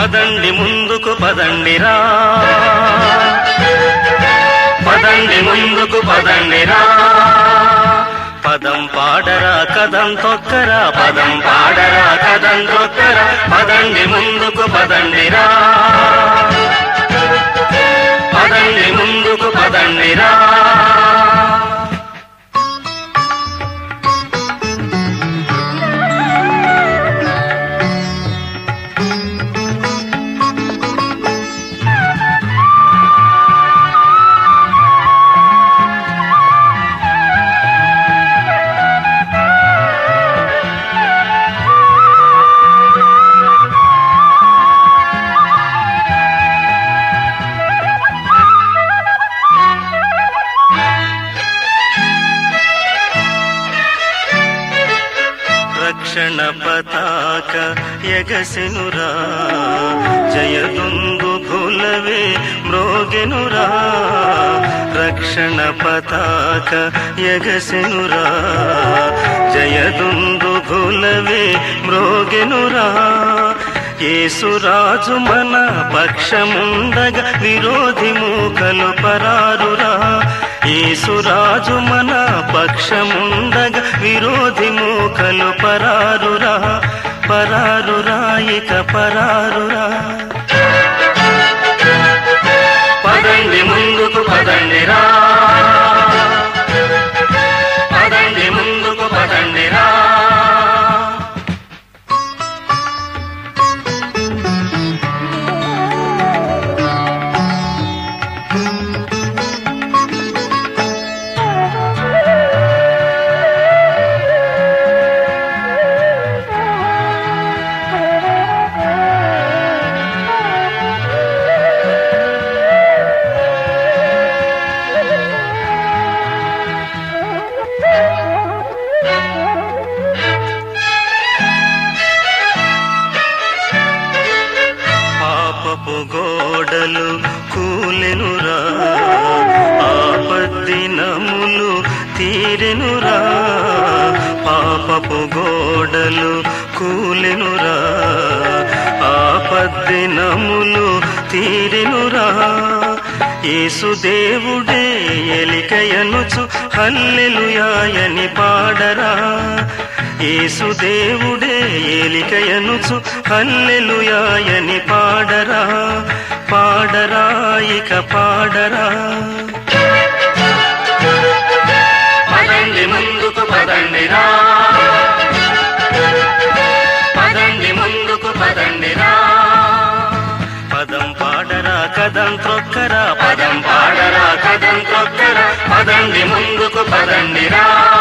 పదండి ముందుకు పదండిరా పదండి ముందుకు పదండిరా పదం పాడరా కదం తొక్కరా పదం పాడరా కదం తొక్కరా పదండి ముందుకు పదండిరా పదండి ముందుకు పదండిరా రక్షణ పతాక ఎగసెనురా జయదుందు భులవే మ్రోగెనురా రక్షణ పతాక ఎగసెనురా జయదుందు భులవే మ్రోగెనురా యేసురాజు మన పక్షముండగా విరోధి మూకలు పరారురా యేసురాజు మన పక్షముండగా విరోధి మూకలు పరారురా పరారురా ఇక పరారురా పదండి ముందుకు పదండిరా పదండి ముందుకు పదండిరా పాపపు గోడలు కూలెనురా ఆపద్దినములు తీరెనురా పాపపు గోడలు కూలెనురా ఆపద్దినములు తీరెనురా యేసుదేవుడే ఎలికయనుచు హల్లెలుయాయని పాడరా యేసుదేవుడే ఏలికయనుచు హల్లెలుయాయని పాడరా పాడరా ఇక పాడరా పదండి ముందుకు పదండిరా పదండి ముందుకు పదండిరా పదం పాడరా కదం త్రొక్కరా పదం పాడరా కదం త్రొక్కరా పదండి ముందుకు పదండిరా